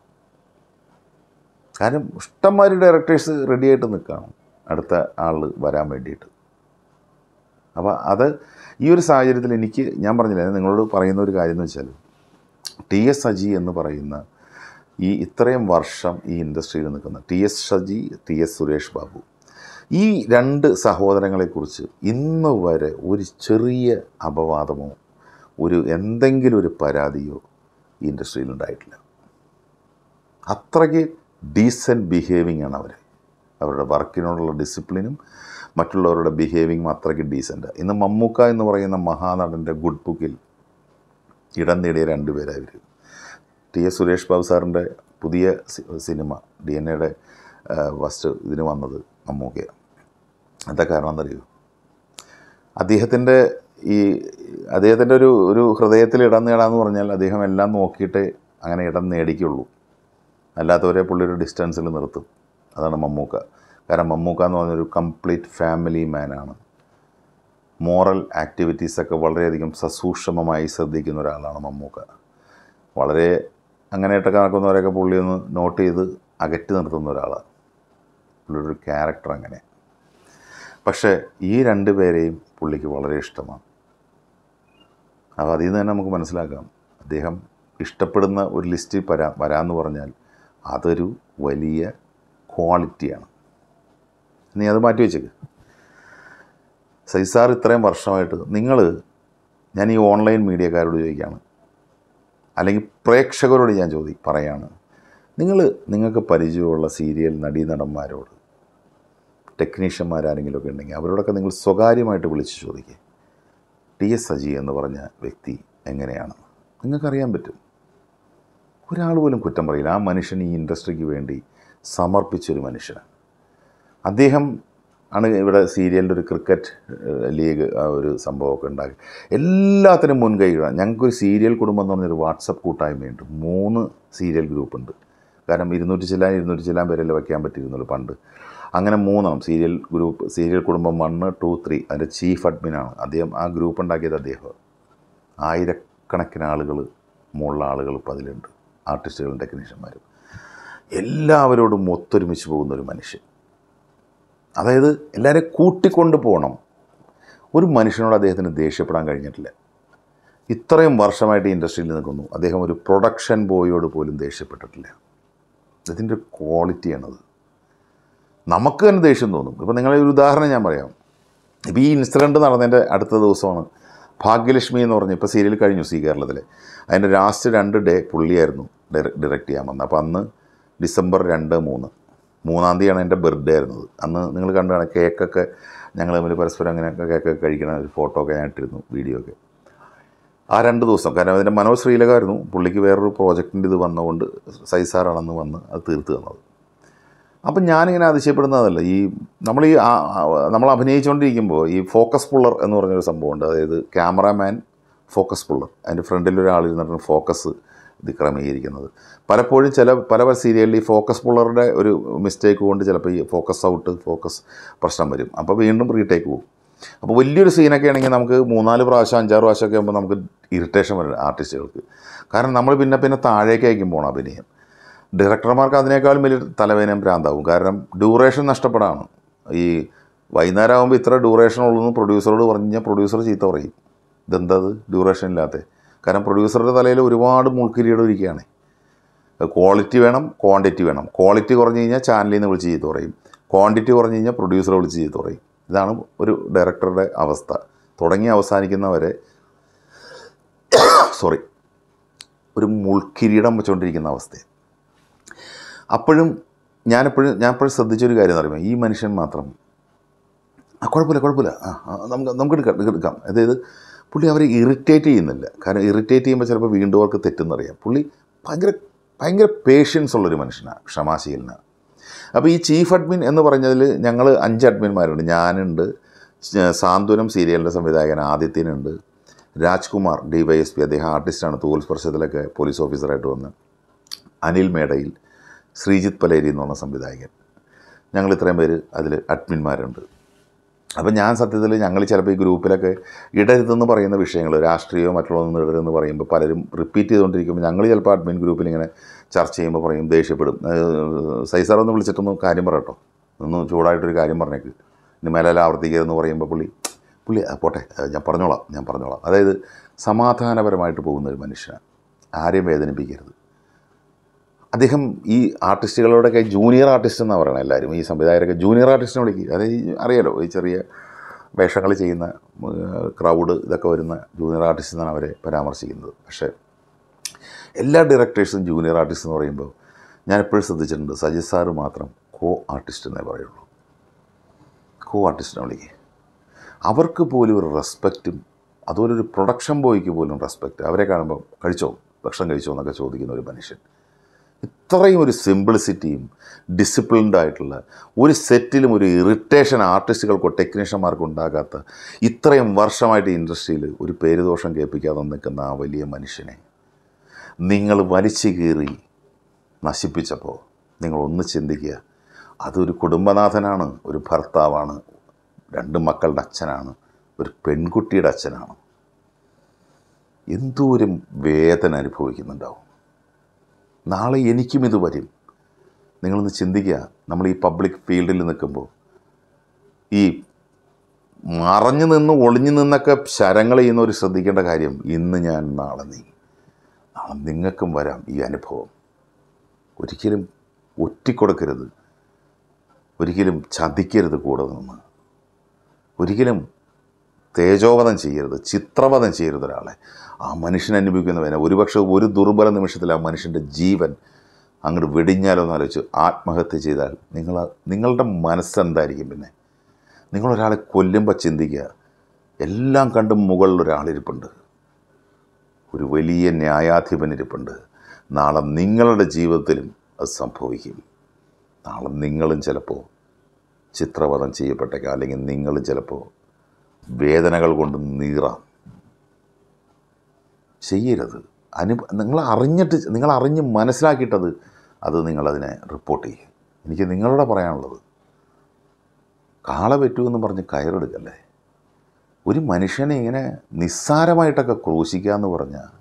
കാരണം ഇഷ്ടംമാതിരി ഡയറക്ടേഴ്സ് റെഡിയായിട്ട് നിൽക്കുകയാണ് അടുത്ത ആൾ വരാൻ വേണ്ടിയിട്ട് അപ്പോൾ അത് ഈ ഒരു സാഹചര്യത്തിൽ എനിക്ക് ഞാൻ പറഞ്ഞില്ല ഞാൻ നിങ്ങളോട് പറയുന്ന ഒരു കാര്യം എന്ന് വെച്ചാൽ ടി എസ് സജി എന്ന് പറയുന്ന ഈ ഇത്രയും വർഷം ഈ ഇൻഡസ്ട്രിയിൽ നിൽക്കുന്ന T S Saji T S Suresh Babu ഈ രണ്ട് സഹോദരങ്ങളെക്കുറിച്ച് ഇന്ന് വരെ ഒരു ചെറിയ അപവാദമോ ഒരു എന്തെങ്കിലും ഒരു പരാതിയോ ഈ ഇൻഡസ്ട്രിയിൽ ഉണ്ടായിട്ടില്ല അത്രയ്ക്ക് ഡീസൻറ്റ് ബിഹേവിങ് ആണ് അവർ അവരുടെ വർക്കിനോടുള്ള ഡിസിപ്ലിനും മറ്റുള്ളവരുടെ ബിഹേവിങ്ങും അത്രയ്ക്ക് ഡീസൻ്റ് ഇന്ന് മമ്മൂക്ക എന്ന് പറയുന്ന മഹാനടൻ്റെ ഗുഡ് ബുക്കിൽ ഇടം നേടിയ രണ്ടുപേരായി ഇവർ ടി എസ് സുരേഷ് ബാബു സാറിൻ്റെ പുതിയ സി- സിനിമ ഡി എൻ എയുടെ ഫസ്റ്റ് ഇതിന് വന്നത് മമ്മൂക്കയാണ് എന്താ കാരണം എന്നറിയോ അദ്ദേഹത്തിൻ്റെ ഈ അദ്ദേഹത്തിൻ്റെ ഒരു ഒരു ഹൃദയത്തിൽ ഇടം നേടാന്ന് പറഞ്ഞാൽ അദ്ദേഹം എല്ലാം നോക്കിയിട്ടേ അങ്ങനെ ഇടം നേടിക്കുള്ളൂ അല്ലാത്തവരെ പുള്ളി ഒരു ഡിസ്റ്റൻസിൽ നിർത്തും അതാണ് മമ്മൂക്ക കാരണം മമ്മൂക്ക എന്ന് പറഞ്ഞൊരു കംപ്ലീറ്റ് ഫാമിലി മാനാണ് മോറൽ ആക്ടിവിറ്റീസൊക്കെ വളരെയധികം സസൂക്ഷ്മമായി ശ്രദ്ധിക്കുന്ന ഒരാളാണ് മമ്മൂക്ക വളരെ അങ്ങനെയായിട്ടൊക്കെ നടക്കുന്നവരെയൊക്കെ പുള്ളി ഒന്ന് നോട്ട് ചെയ്ത് അകറ്റി നിർത്തുന്ന ഒരാളാണ് പുള്ളിയുടെ ഒരു ക്യാരക്ടർ അങ്ങനെ പക്ഷേ ഈ രണ്ട് പേരെയും പുള്ളിക്ക് വളരെ ഇഷ്ടമാണ് അപ്പോൾ അതിൽ നിന്ന് തന്നെ നമുക്ക് മനസ്സിലാക്കാം അദ്ദേഹം ഇഷ്ടപ്പെടുന്ന ഒരു ലിസ്റ്റിൽ വരാ വരാമെന്ന് പറഞ്ഞാൽ അതൊരു വലിയ ക്വാളിറ്റിയാണ് നീ അത് മാറ്റി വെച്ചേക്ക് സൈസാർ ഇത്രയും വർഷമായിട്ട് നിങ്ങൾ ഞാൻ ഈ ഓൺലൈൻ മീഡിയക്കാരോട് ചോദിക്കുകയാണ് അല്ലെങ്കിൽ പ്രേക്ഷകരോട് ഞാൻ ചോദി പറയാണ് നിങ്ങൾ നിങ്ങൾക്ക് പരിചയമുള്ള സീരിയൽ നടീനടന്മാരോട് ടെക്നീഷ്യന്മാരാരെങ്കിലുമൊക്കെ ഉണ്ടെങ്കിൽ അവരോടൊക്കെ നിങ്ങൾ സ്വകാര്യമായിട്ട് വിളിച്ച് ചോദിക്കുക ടി എസ് സജി എന്ന് പറഞ്ഞ വ്യക്തി എങ്ങനെയാണ് നിങ്ങൾക്കറിയാൻ പറ്റും ഒരാൾ പോലും കുറ്റം പറയില്ല ആ മനുഷ്യൻ ഈ ഇൻഡസ്ട്രിക്ക് വേണ്ടി സമർപ്പിച്ചൊരു മനുഷ്യനാണ് അദ്ദേഹം ആണ് ഇവിടെ സീരിയലിൻ്റെ ഒരു ക്രിക്കറ്റ് ഏഹ്, ലീഗ് ആ ഒരു സംഭവമൊക്കെ ഉണ്ടാക്കി എല്ലാത്തിനും മുൻകൈ ഇടാം ഞങ്ങൾക്കൊരു സീരിയൽ കുടുംബം എന്ന് പറഞ്ഞൊരു വാട്സപ്പ് കൂട്ടായ്മയുണ്ട് മൂന്ന് സീരിയൽ ഗ്രൂപ്പുണ്ട് കാരണം ഇരുന്നൂറ്റി ചില്ലാൻ ഇരുന്നൂറ്റി ചില്ലാൻ പേരല്ലേ വയ്ക്കാൻ പറ്റിയിരുന്നുള്ളൂ പണ്ട് അങ്ങനെ മൂന്നെണ്ണം സീരിയൽ ഗ്രൂപ്പ് സീരിയൽ കുടുംബം വണ്ണ് ടു ത്രീ അതിൻ്റെ ചീഫ് അഡ്മിനാണ് അദ്ദേഹം ആ ഗ്രൂപ്പ് ഉണ്ടാക്കിയത് അദ്ദേഹം ആയിരക്കണക്കിന് ആളുകൾ മുകളിലുള്ള ആളുകൾ ഇപ്പോൾ അതിലുണ്ട് ആർട്ടിസ്റ്റുകളും ടെക്നീഷ്യന്മാരും എല്ലാവരോടും ഒത്തൊരുമിച്ച് പോകുന്ന ഒരു മനുഷ്യൻ അതായത് എല്ലാവരെയും കൂട്ടിക്കൊണ്ട് പോകണം ഒരു മനുഷ്യനോട് അദ്ദേഹത്തിന് ദേഷ്യപ്പെടാൻ കഴിഞ്ഞിട്ടില്ല ഇത്രയും വർഷമായിട്ട് ഈ ഇൻഡസ്ട്രിയിൽ നിൽക്കുന്നു അദ്ദേഹം ഒരു പ്രൊഡക്ഷൻ ബോയോട് പോലും ദേഷ്യപ്പെട്ടിട്ടില്ല ഇതിൻ്റെ ഒരു ക്വാളിറ്റിയാണത് നമുക്ക് തന്നെ ദേഷ്യം തോന്നും ഇപ്പോൾ നിങ്ങളെ ഒരു ഉദാഹരണം ഞാൻ പറയാം ഇപ്പോൾ ഈ ഇൻസിഡൻറ്റ് നടന്നതിൻ്റെ അടുത്ത ദിവസമാണ് ഭാഗ്യലക്ഷ്മി എന്ന് പറഞ്ഞ് ഇപ്പോൾ സീരിയൽ കഴിഞ്ഞു സി കേരളത്തിലെ അതിൻ്റെ ലാസ്റ്റ് രണ്ട് ഡേ പുള്ളിയായിരുന്നു ഡയറക്റ്റ് ചെയ്യാൻ വന്നത് അപ്പോൾ അന്ന് ഡിസംബർ രണ്ട് മൂന്ന് മൂന്നാം തീയതിയാണ് എൻ്റെ ബർത്ത്ഡേ ആയിരുന്നത് അന്ന് നിങ്ങൾ കണ്ടാണ് കേക്കൊക്കെ ഞങ്ങൾ തമ്മിൽ പരസ്പരം അങ്ങനെ കേക്കൊക്കെ കഴിക്കണ ഒരു ഫോട്ടോ ഒക്കെ ഞാൻ ഇട്ടിരുന്നു വീഡിയോ ഒക്കെ ആ രണ്ട് ദിവസം കാരണം അതിൻ്റെ മനോജ് ശ്രീലകായിരുന്നു പുള്ളിക്ക് വേറൊരു പ്രോജക്റ്റിൻ്റെ ഇത് വന്നതുകൊണ്ട് സൈസാറാണെന്ന് വന്ന് അത് തീർത്ത് തന്നത് അപ്പം ഞാനിങ്ങനെ അതിശയപ്പെടുന്നതല്ല ഈ നമ്മൾ ഈ ആ- ആ- നമ്മൾ അഭിനയിച്ചുകൊണ്ടിരിക്കുമ്പോൾ ഈ ഫോക്കസ് പുള്ളർ എന്ന് പറഞ്ഞൊരു സംഭവമുണ്ട് അതായത് ക്യാമറാമാൻ ഫോക്കസ് പുള്ളർ അതിൻ്റെ ഫ്രണ്ടിൽ ഒരാൾ ഇരുന്നിട്ട് ഫോക്കസ് ഇത് ക്രമീകരിക്കുന്നത് പലപ്പോഴും ചില പല പല സീരിയലിൽ ഈ ഫോക്കസ് പുള്ളറുടെ ഒരു മിസ്റ്റേക്ക് കൊണ്ട് ചിലപ്പോൾ ഈ ഫോക്കസ് ഔട്ട് ഫോക്കസ് പ്രശ്നം വരും അപ്പോൾ വീണ്ടും റീടേക്ക് പോകും അപ്പോൾ വലിയൊരു സീനൊക്കെ ആണെങ്കിൽ നമുക്ക് മൂന്നാല് പ്രാവശ്യം അഞ്ചാറ് പ്രാവശ്യമൊക്കെ ആകുമ്പോൾ നമുക്ക് ഇറിറ്റേഷൻ വരും ആർട്ടിസ്റ്റുകൾക്ക് കാരണം നമ്മൾ പിന്നെ പിന്നെ താഴേക്കായിരിക്കും പോകണം അഭിനയം ഡയറക്ടർമാർക്ക് അതിനേക്കാളും വലിയ തലവേദനയും ഭ്രാന്താവും കാരണം ഡ്യൂറേഷൻ നഷ്ടപ്പെടാണ് ഈ വൈകുന്നേരം ആകുമ്പോൾ ഇത്ര ഡ്യൂറേഷൻ ഉള്ളൂ പ്രൊഡ്യൂസറോട് പറഞ്ഞു കഴിഞ്ഞാൽ പ്രൊഡ്യൂസർ ചീത്ത പറയും ഇതെന്തത് ഡ്യൂറേഷൻ ഇല്ലാത്ത കാരണം പ്രൊഡ്യൂസറുടെ തലയിൽ ഒരുപാട് മുൾക്കിരീടം ഇരിക്കുകയാണ് ക്വാളിറ്റി വേണം ക്വാണ്ടിറ്റി വേണം ക്വാളിറ്റി കുറഞ്ഞു കഴിഞ്ഞാൽ ചാനലിൽ നിന്ന് വിളിച്ച് ചീത്ത പറയും ക്വാണ്ടിറ്റി കുറഞ്ഞു കഴിഞ്ഞാൽ പ്രൊഡ്യൂസറെ വിളിച്ച് ചീത്ത പറയും ഇതാണ് ഒരു ഡയറക്ടറുടെ അവസ്ഥ തുടങ്ങി അവസാനിക്കുന്നവരെ സോറി ഒരു മുൾക്കിരീടം വെച്ചുകൊണ്ടിരിക്കുന്ന അവസ്ഥ അപ്പോഴും ഞാനെപ്പോഴും ഞാൻ എപ്പോഴും ശ്രദ്ധിച്ചൊരു കാര്യം എന്ന് പറയുമ്പോൾ ഈ മനുഷ്യൻ മാത്രം ആ കുഴപ്പമില്ല കുഴപ്പമില്ല ആ ആ, നമുക്ക് നമുക്ക് എടുക്കാം എടുക്കാം അതായത് പുള്ളി അവരെ ഇറിറ്റേറ്റ് ചെയ്യുന്നില്ല കാരണം ഇറിറ്റേറ്റ് ചെയ്യുമ്പോൾ ചിലപ്പോൾ വീണ്ടും അവർക്ക് തെറ്റെന്നറിയാം പുള്ളി ഭയങ്കര ഭയങ്കര പേഷ്യൻസ് ഉള്ളൊരു മനുഷ്യനാണ് ക്ഷമാശീലനാണ് അപ്പോൾ ഈ ചീഫ് അഡ്മിൻ എന്ന് പറഞ്ഞതിൽ ഞങ്ങൾ അഞ്ച് അഡ്മിന്മാരുണ്ട് ഞാനുണ്ട് ശ- സാന്ത്വനം സീരിയലിൻ്റെ സംവിധായകൻ ആദിത്യനുണ്ട് Rajkumar D Y S P അദ്ദേഹം ആർട്ടിസ്റ്റാണ് തൂവൽ സ്പർശത്തിലൊക്കെ പോലീസ് ഓഫീസറായിട്ട് വന്ന് അനിൽ മേടയിൽ ശ്രീജിത്ത് പലേരി എന്ന് പറഞ്ഞ സംവിധായകൻ ഞങ്ങൾ ഇത്രയും പേര് അതിൽ അഡ്മിന്മാരുണ്ട് അപ്പം ഞാൻ സത്യത്തിൽ ഞങ്ങൾ ചിലപ്പോൾ ഈ ഗ്രൂപ്പിലൊക്കെ ഇടരുതെന്ന് പറയുന്ന വിഷയങ്ങൾ രാഷ്ട്രീയമോ മറ്റുള്ളതൊന്നും ഇടരുതെന്ന് പറയുമ്പോൾ പലരും റിപ്പീറ്റ് ചെയ്തുകൊണ്ടിരിക്കുമ്പോൾ ഞങ്ങൾ ചിലപ്പോൾ അഡ്മിൻ ഗ്രൂപ്പിൽ ഇങ്ങനെ ചർച്ച ചെയ്യുമ്പോൾ പറയും ദേഷ്യപ്പെടും സൈസാറൊന്ന് വിളിച്ചിട്ടൊന്ന് കാര്യം പറയട്ടോ ഒന്ന് ചൂടായിട്ടൊരു കാര്യം പറഞ്ഞേക്ക് ഇനി മേലെ ആവർത്തിക്കരുതെന്ന് പറയുമ്പോൾ പുള്ളി പുള്ളി "ആ, പോട്ടെ ആ, ഞാൻ പറഞ്ഞോളാം ഞാൻ പറഞ്ഞോളാം അതായത് സമാധാനപരമായിട്ട് പോകുന്ന ഒരു മനുഷ്യനാണ് ആരെയും വേദനിപ്പിക്കരുത് അദ്ദേഹം ഈ ആർട്ടിസ്റ്റുകളോടൊക്കെ ജൂനിയർ ആർട്ടിസ്റ്റ് എന്നാണ് പറയണത് എല്ലാവരും ഈ സംവിധായകരൊക്കെ ജൂനിയർ ആർട്ടിസ്റ്റിനെ വിളിക്കുക അതായത് ഈ അറിയാലോ ഈ ചെറിയ വേഷങ്ങൾ ചെയ്യുന്ന ക്രൗഡ് ഇതൊക്കെ വരുന്ന ജൂനിയർ ആർട്ടിസ്റ്റ് എന്നാണ് അവരെ പരാമർശിക്കുന്നത് പക്ഷേ എല്ലാ ഡയറക്ടേഴ്സും ജൂനിയർ ആർട്ടിസ്റ്റ് എന്ന് പറയുമ്പോൾ ഞാൻ എപ്പോഴും ശ്രദ്ധിച്ചിട്ടുണ്ട് സജിത് സാറ് മാത്രം കോ ആർട്ടിസ്റ്റ് എന്നേ പറയുള്ളൂ കോ ആർട്ടിസ്റ്റിനെ വിളിക്കുക അവർക്ക് പോലും ഒരു റെസ്പെക്റ്റും അതുപോലെ ഒരു പ്രൊഡക്ഷൻ ബോയ്ക്ക് പോലും റെസ്പെക്റ്റ് അവരെ കാണുമ്പോൾ കഴിച്ചോ ഭക്ഷണം കഴിച്ചോ എന്നൊക്കെ ചോദിക്കുന്ന ഒരു മനുഷ്യൻ ഇത്രയും ഒരു സിംപ്ലിസിറ്റിയും ഡിസിപ്ലിൻഡ് ആയിട്ടുള്ള ഒരു സെറ്റിലും ഒരു ഇറിറ്റേഷൻ ആർട്ടിസ്റ്റുകൾക്കോ ടെക്നീഷ്യന്മാർക്കോ ഉണ്ടാകാത്ത ഇത്രയും വർഷമായിട്ട് ഇൻഡസ്ട്രിയിൽ ഒരു പേരുദോഷം കേൾപ്പിക്കാതെ നിൽക്കുന്ന ആ വലിയ മനുഷ്യനെ നിങ്ങൾ വലിച്ചു കീറി നശിപ്പിച്ചപ്പോൾ നിങ്ങൾ ഒന്ന് ചിന്തിക്കുക അതൊരു കുടുംബനാഥനാണ് ഒരു ഭർത്താവാണ് രണ്ട് മക്കളുടെ അച്ഛനാണ് ഒരു പെൺകുട്ടിയുടെ അച്ഛനാണ് എന്തോരം വേദന അനുഭവിക്കുന്നുണ്ടാവും നാളെ എനിക്കും ഇത് വരും നിങ്ങളൊന്ന് ചിന്തിക്കുക നമ്മൾ ഈ പബ്ലിക് ഫീൽഡിൽ നിൽക്കുമ്പോൾ ഈ മറഞ്ഞു നിന്ന് ഒളിഞ്ഞു നിന്നൊക്കെ ശരങ്ങൾ ചെയ്യുന്നവർ ശ്രദ്ധിക്കേണ്ട കാര്യം ഇന്ന് ഞാൻ നാളെ നീ നാളെ നിങ്ങൾക്കും വരാം ഈ അനുഭവം ഒരിക്കലും ഒറ്റിക്കൊടുക്കരുത് ഒരിക്കലും ചതിക്കരുത് കൂടെ നിന്ന് ഒരിക്കലും തേജോവധം ചെയ്യരുത് ചിത്രവധം ചെയ്യരുത് ഒരാളെ ആ മനുഷ്യൻ അനുഭവിക്കുന്ന വേദന ഒരുപക്ഷെ ഒരു ദുർബല നിമിഷത്തിൽ ആ മനുഷ്യൻ്റെ ജീവൻ അങ്ങോട്ട് വെടിഞ്ഞാലോ എന്ന് ആലോചിച്ച് ആത്മഹത്യ ചെയ്താൽ നിങ്ങൾ നിങ്ങളുടെ മനസ്സെന്തായിരിക്കും പിന്നെ നിങ്ങളൊരാളെ കൊല്ലുമ്പോൾ ചിന്തിക്കുക എല്ലാം കണ്ട് മുകളിൽ ഒരാളിരിപ്പുണ്ട് ഒരു വലിയ ന്യായാധിപൻ ഇരിപ്പുണ്ട് നാളെ നിങ്ങളുടെ ജീവിതത്തിലും അത് സംഭവിക്കും നാളെ നിങ്ങളും ചിലപ്പോൾ ചിത്രവധം ചെയ്യപ്പെട്ടേക്കാം അല്ലെങ്കിൽ നിങ്ങളും ചിലപ്പോൾ വേദനകൾ കൊണ്ട് നീറാം ചെയ്യരുത് അനു നിങ്ങൾ അറിഞ്ഞിട്ട് നിങ്ങൾ അറിഞ്ഞ് മനസ്സിലാക്കിയിട്ടത് അത് നിങ്ങളതിനെ റിപ്പോർട്ട് ചെയ്യുക എനിക്ക് നിങ്ങളോട് പറയാനുള്ളത് കാള പറ്റുമെന്ന് പറഞ്ഞ് കയറെടുക്കല്ലേ ഒരു മനുഷ്യനെ ഇങ്ങനെ നിസ്സാരമായിട്ടൊക്കെ ക്രൂശിക്കുക എന്ന് പറഞ്ഞാൽ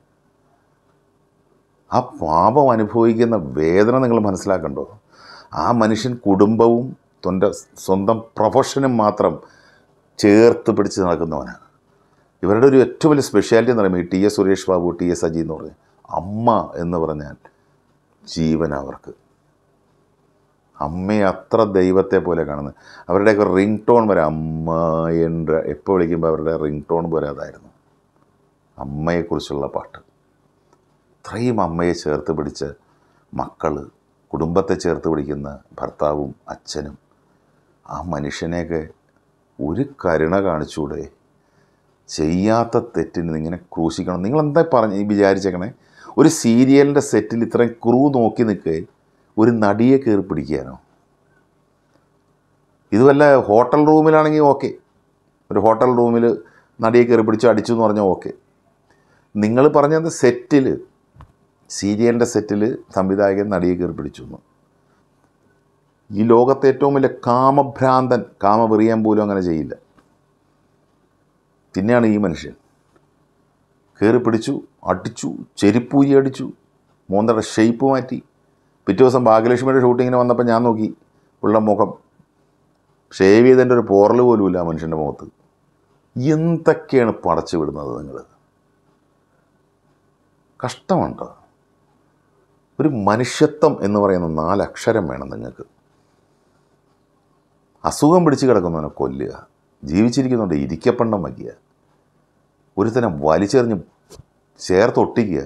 ആ പാപം അനുഭവിക്കുന്ന വേദന നിങ്ങൾ മനസ്സിലാക്കണ്ടോ ആ മനുഷ്യൻ കുടുംബവും തൊൻ്റെ സ്വന്തം പ്രൊഫഷനും മാത്രം ചേർത്ത് പിടിച്ച് നടക്കുന്നവനാണ് ഇവരുടെ ഒരു ഏറ്റവും വലിയ സ്പെഷ്യാലിറ്റി എന്ന് പറയുമ്പോൾ ഈ T S Suresh Babu T S Aji എന്ന് പറഞ്ഞ അമ്മ എന്ന് പറഞ്ഞാൽ ജീവൻ അവർക്ക് അമ്മയെ അത്ര ദൈവത്തെ പോലെ കാണുന്നത് അവരുടെയൊക്കെ റിംഗ് ടോൺ വരെ അമ്മ എൻ്റെ എപ്പോൾ വിളിക്കുമ്പോൾ അവരുടെ റിംഗ് ടോൺ പോലെ അതായിരുന്നു അമ്മയെക്കുറിച്ചുള്ള പാട്ട് ഇത്രയും അമ്മയെ ചേർത്ത് പിടിച്ച മക്കൾ കുടുംബത്തെ ചേർത്ത് പിടിക്കുന്ന ഭർത്താവും അച്ഛനും ആ മനുഷ്യനെയൊക്കെ ഒരു കരുണ കാണിച്ചൂടെ ചെയ്യാത്ത തെറ്റിന് ഇങ്ങനെ ക്രൂശിക്കണം നിങ്ങളെന്താ പറഞ്ഞ് വിചാരിച്ചേക്കണേ ഒരു സീരിയലിൻ്റെ സെറ്റിൽ ഇത്രയും ക്രൂ നോക്കി നിൽക്കേ ഒരു നടിയെ കയറി പിടിക്കാനോ ഇത് വല്ല ഹോട്ടൽ റൂമിലാണെങ്കിൽ ഓക്കെ ഒരു ഹോട്ടൽ റൂമിൽ നടിയെ കയറി പിടിച്ച് അടിച്ചു എന്ന് പറഞ്ഞാൽ ഓക്കെ നിങ്ങൾ പറഞ്ഞത് സെറ്റിൽ സീരിയലിൻ്റെ സെറ്റിൽ സംവിധായകൻ നടിയെ കയറി പിടിച്ചു എന്ന് ഈ ലോകത്തെ ഏറ്റവും വലിയ കാമഭ്രാന്തൻ കാമവെറിയാൻ പോലും അങ്ങനെ ചെയ്യില്ല പിന്നെയാണ് ഈ മനുഷ്യൻ കയറി പിടിച്ചു അടിച്ചു ചെരുപ്പൂരി അടിച്ചു മോന്തയുടെ ഷേപ്പ് മാറ്റി പിറ്റേ ദിവസം ഭാഗ്യലക്ഷ്മിയുടെ ഷൂട്ടിങ്ങിന് വന്നപ്പോൾ ഞാൻ നോക്കി ഉള്ള മുഖം ഷേവ് ചെയ്തതിൻ്റെ ഒരു പോറൽ പോലുമില്ല ആ മനുഷ്യൻ്റെ മുഖത്ത് എന്തൊക്കെയാണ് പടച്ചു വിടുന്നത് നിങ്ങൾ കഷ്ടമുണ്ടോ ഒരു മനുഷ്യത്വം എന്ന് പറയുന്ന നാലക്ഷരം വേണം നിങ്ങൾക്ക് അസുഖം പിടിച്ച് കിടക്കുന്നവനെ കൊല്ലുക ജീവിച്ചിരിക്കുന്നുണ്ട് ഇരിക്കപ്പണ്ടം വയ്ക്കുക ഒരുത്തനെ വലിച്ചെറിഞ്ഞ് ചേർത്തൊട്ടിക്കുക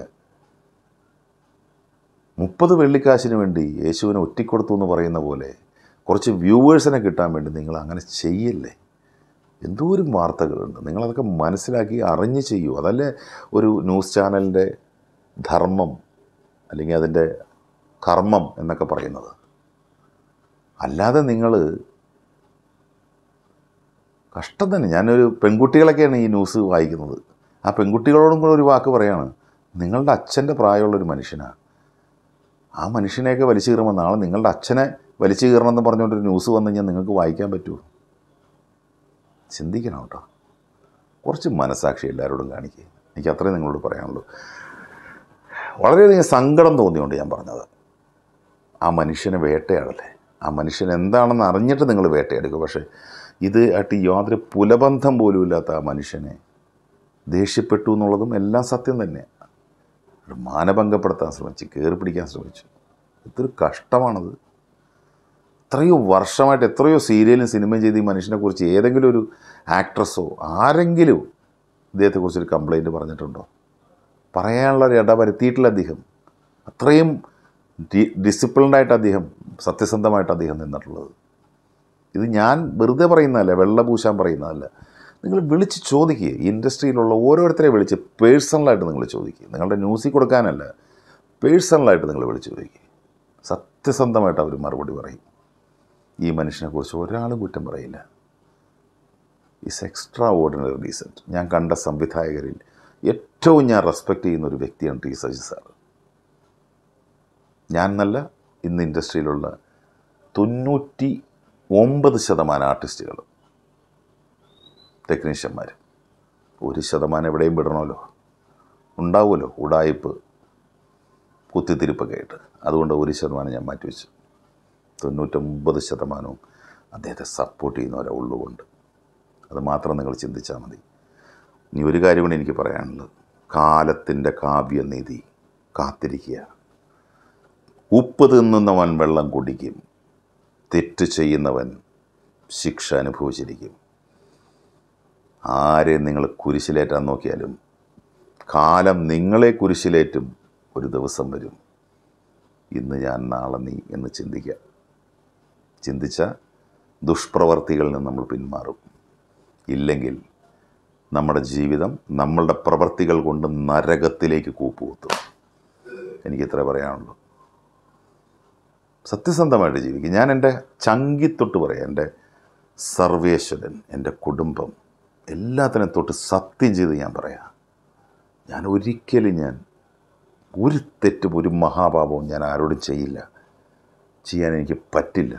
മുപ്പത് വെള്ളിക്കാശിന് വേണ്ടി യേശുവിനെ ഒറ്റിക്കൊടുത്തു എന്ന് പറയുന്ന പോലെ കുറച്ച് വ്യൂവേഴ്സിനെ കിട്ടാൻ വേണ്ടി നിങ്ങൾ അങ്ങനെ ചെയ്യല്ലേ എന്തോരം വാർത്തകളുണ്ട് നിങ്ങളതൊക്കെ മനസ്സിലാക്കി അറിഞ്ഞ് ചെയ്യൂ അതല്ലേ ഒരു ന്യൂസ് ചാനലിൻ്റെ ധർമ്മം അല്ലെങ്കിൽ അതിൻ്റെ കർമ്മം എന്നൊക്കെ പറയുന്നത് അല്ലാതെ നിങ്ങൾ കഷ്ടം തന്നെ ഞാനൊരു പെൺകുട്ടികളൊക്കെയാണ് ഈ ന്യൂസ് വായിക്കുന്നത് ആ പെൺകുട്ടികളോടും കൂടെ ഒരു വാക്ക് പറയാണ് നിങ്ങളുടെ അച്ഛൻ്റെ പ്രായമുള്ളൊരു മനുഷ്യനാണ് ആ മനുഷ്യനെയൊക്കെ വലിച്ചു കീറുമ്പോൾ നാളെ നിങ്ങളുടെ അച്ഛനെ വലിച്ചു കീറണമെന്ന് പറഞ്ഞുകൊണ്ടൊരു ന്യൂസ് വന്നു കഴിഞ്ഞാൽ നിങ്ങൾക്ക് വായിക്കാൻ പറ്റുമോ ചിന്തിക്കണം കേട്ടോ കുറച്ച് മനസാക്ഷി എല്ലാവരോടും കാണിക്കുക എനിക്ക് അത്രയും നിങ്ങളോട് പറയാനുള്ളൂ വളരെയധികം സങ്കടം തോന്നിയുകൊണ്ട് ഞാൻ പറഞ്ഞത് ആ മനുഷ്യനെ വേട്ടയാടല്ലേ ആ മനുഷ്യൻ എന്താണെന്ന് അറിഞ്ഞിട്ട് നിങ്ങൾ വേട്ടയാടുക പക്ഷേ ഇത് ആയിട്ട് യാതൊരു പുലബന്ധം പോലും ഇല്ലാത്ത ആ മനുഷ്യനെ ദേഷ്യപ്പെട്ടു എന്നുള്ളതും എല്ലാം സത്യം തന്നെ ഒരു മാനഭംഗപ്പെടുത്താൻ ശ്രമിച്ചു കയറി പിടിക്കാൻ ശ്രമിച്ചു ഇതൊരു കഷ്ടമാണത് എത്രയോ വർഷമായിട്ട് എത്രയോ സീരിയലും സിനിമയും ചെയ്ത് ഈ മനുഷ്യനെക്കുറിച്ച് ഏതെങ്കിലും ഒരു ആക്ട്രസ്സോ ആരെങ്കിലും ഇദ്ദേഹത്തെക്കുറിച്ചൊരു കംപ്ലൈൻറ്റ് പറഞ്ഞിട്ടുണ്ടോ പറയാനുള്ള ഒരു ഇട വരുത്തിയിട്ടില്ല അദ്ദേഹം അത്രയും ഡി ഡിസിപ്ലിൻഡായിട്ട് അദ്ദേഹം സത്യസന്ധമായിട്ട് അദ്ദേഹം നിന്നിട്ടുള്ളത് ഇത് ഞാൻ വെറുതെ പറയുന്നതല്ല വെള്ള പൂശാൻ പറയുന്നതല്ല നിങ്ങൾ വിളിച്ച് ചോദിക്കുക ഈ ഇൻഡസ്ട്രിയിലുള്ള ഓരോരുത്തരെ വിളിച്ച് പേഴ്സണലായിട്ട് നിങ്ങൾ ചോദിക്കുക നിങ്ങളുടെ ന്യൂസിൽ കൊടുക്കാനല്ല പേഴ്സണലായിട്ട് നിങ്ങൾ വിളിച്ച് ചോദിക്കുക സത്യസന്ധമായിട്ട് അവർ മറുപടി പറയും ഈ മനുഷ്യനെക്കുറിച്ച് ഒരാളും കുറ്റം പറയില്ല ഈസ് എക്സ്ട്രാ ഓർഡിനറി ഡീസൻറ്റ് ഞാൻ കണ്ട സംവിധായകരിൽ ഏറ്റവും ഞാൻ റെസ്പെക്റ്റ് ചെയ്യുന്ന ഒരു വ്യക്തിയാണ് ടി സജി സാർ ഞാൻ എന്നല്ല ഇന്ന് ഇൻഡസ്ട്രിയിലുള്ള തൊണ്ണൂറ്റി ഒമ്പത് ശതമാനം ആർട്ടിസ്റ്റുകൾ ടെക്നീഷ്യന്മാർ ഒരു ശതമാനം എവിടെയും വിടണമല്ലോ ഉണ്ടാവുമല്ലോ ഉടായ്പ് കുത്തിത്തിരിപ്പൊക്കെ ആയിട്ട് അതുകൊണ്ട് ഒരു ശതമാനം ഞാൻ മാറ്റിവെച്ചു തൊണ്ണൂറ്റൊമ്പത് ശതമാനവും അദ്ദേഹത്തെ സപ്പോർട്ട് ചെയ്യുന്നവരെ ഉള്ളുകൊണ്ട് അത് മാത്രം നിങ്ങൾ ചിന്തിച്ചാൽ മതി ഇനി ഒരു കാര്യം കൂടി എനിക്ക് പറയാനുള്ളത് കാലത്തിൻ്റെ കാവ്യനീതി കാത്തിരിക്കുക ഉപ്പ് തിന്നുന്നവൻ വെള്ളം കുടിക്കും തെറ്റ് ചെയ്യുന്നവൻ ശിക്ഷ അനുഭവിച്ചിരിക്കും ആരെ നിങ്ങൾ കുരിശിലേറ്റാൻ നോക്കിയാലും കാലം നിങ്ങളെ കുരിശിലേറ്റും ഒരു ദിവസം വരും ഇന്ന് ഞാൻ നാളെ നീ എന്ന് ചിന്തിക്കുക ചിന്തിച്ച ദുഷ്പ്രവർത്തികളിൽ നിന്ന് നമ്മൾ പിന്മാറും ഇല്ലെങ്കിൽ നമ്മുടെ ജീവിതം നമ്മളുടെ പ്രവർത്തികൾ കൊണ്ട് നരകത്തിലേക്ക് കൂപ്പുകുത്തും എനിക്കിത്ര പറയാനുള്ളൂ സത്യസന്ധമായിട്ട് ജീവിക്കും ഞാൻ എൻ്റെ ചങ്കിത്തൊട്ട് പറയാം എൻ്റെ സർവേശ്വരൻ എൻ്റെ കുടുംബം എല്ലാത്തിനും തൊട്ട് സത്യം ചെയ്ത് ഞാൻ പറയാം ഞാൻ ഒരിക്കലും ഞാൻ ഒരു തെറ്റും ഒരു മഹാപാപവും ഞാൻ ആരോടും ചെയ്യില്ല ചെയ്യാൻ എനിക്ക് പറ്റില്ല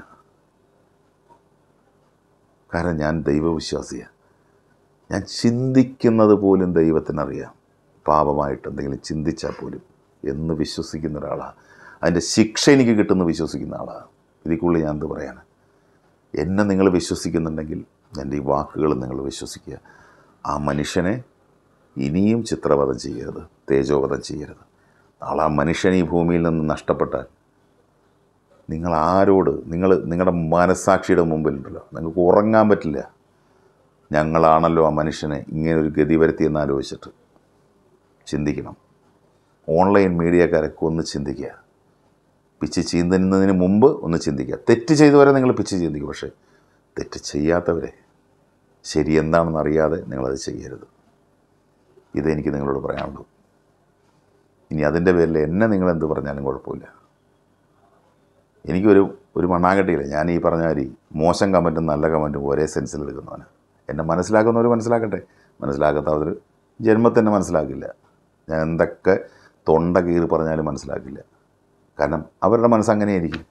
കാരണം ഞാൻ ദൈവവിശ്വാസിയാണ് ഞാൻ ചിന്തിക്കുന്നത് പോലും ദൈവത്തിനറിയാം പാപമായിട്ട് എന്തെങ്കിലും ചിന്തിച്ചാൽ പോലും എന്ന് വിശ്വസിക്കുന്ന ഒരാളാണ് അതിൻ്റെ ശിക്ഷ എനിക്ക് കിട്ടുമെന്ന് വിശ്വസിക്കുന്ന ആളാണ് ഇതിക്കുള്ളിൽ ഞാൻ എന്ത് പറയാൻ എന്നെ നിങ്ങൾ വിശ്വസിക്കുന്നുണ്ടെങ്കിൽ എൻ്റെ ഈ വാക്കുകൾ നിങ്ങൾ വിശ്വസിക്കുക ആ മനുഷ്യനെ ഇനിയും ചിത്രവധം ചെയ്യരുത് തേജോവധം ചെയ്യരുത് നാളെ ആ മനുഷ്യൻ ഈ ഭൂമിയിൽ നിന്ന് നഷ്ടപ്പെട്ടാൽ നിങ്ങൾ ആരോട് നിങ്ങൾ നിങ്ങളുടെ മനസ്സാക്ഷിയുടെ മുമ്പിലുണ്ടല്ലോ നിങ്ങൾക്ക് ഉറങ്ങാൻ പറ്റില്ല ഞങ്ങളാണല്ലോ ആ മനുഷ്യനെ ഇങ്ങനെ ഒരു ഗതി വരുത്തിയെന്ന് ആലോചിച്ചിട്ട് ചിന്തിക്കണം ഓൺലൈൻ മീഡിയക്കാരൊക്കെ ഒന്ന് ചിന്തിക്കുക പിച്ച് ചീന്തുന്നതിന് മുമ്പ് ഒന്ന് ചിന്തിക്കുക തെറ്റ് ചെയ്തവരെ നിങ്ങൾ പിച്ച് ചിന്തിക്കുക പക്ഷേ തെറ്റ് ചെയ്യാത്തവരെ ശരി എന്താണെന്ന് അറിയാതെ നിങ്ങളത് ചെയ്യരുത് ഇതെനിക്ക് നിങ്ങളോട് പറയാനുള്ളൂ ഇനി അതിൻ്റെ പേരിൽ എന്നെ നിങ്ങൾ എന്ത് പറഞ്ഞാലും കുഴപ്പമില്ല എനിക്കൊരു ഒരു മണ്ണാങ്കട്ടിയില്ല ഞാൻ ഈ പറഞ്ഞ മാതിരി മോശം കമൻറ്റും നല്ല കമൻറ്റും ഒരേ സെൻസിൽ എടുക്കുന്നവന് എന്നെ മനസ്സിലാക്കുന്നവർ മനസ്സിലാക്കട്ടെ മനസ്സിലാക്കാത്തവർ ജന്മത്തന്നെ മനസ്സിലാക്കില്ല ഞാൻ എന്തൊക്കെ തൊണ്ട കീറി പറഞ്ഞാലും മനസ്സിലാക്കില്ല കാരണം അവരുടെ മനസ്സ് അങ്ങനെയായിരിക്കും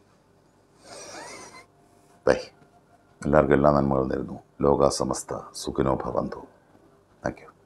ബൈ എല്ലാവർക്കും എല്ലാ നന്മകളും നേരുന്നു ലോകാസമസ്ത സുഖിനോ ഭവന്തു താങ്ക് യു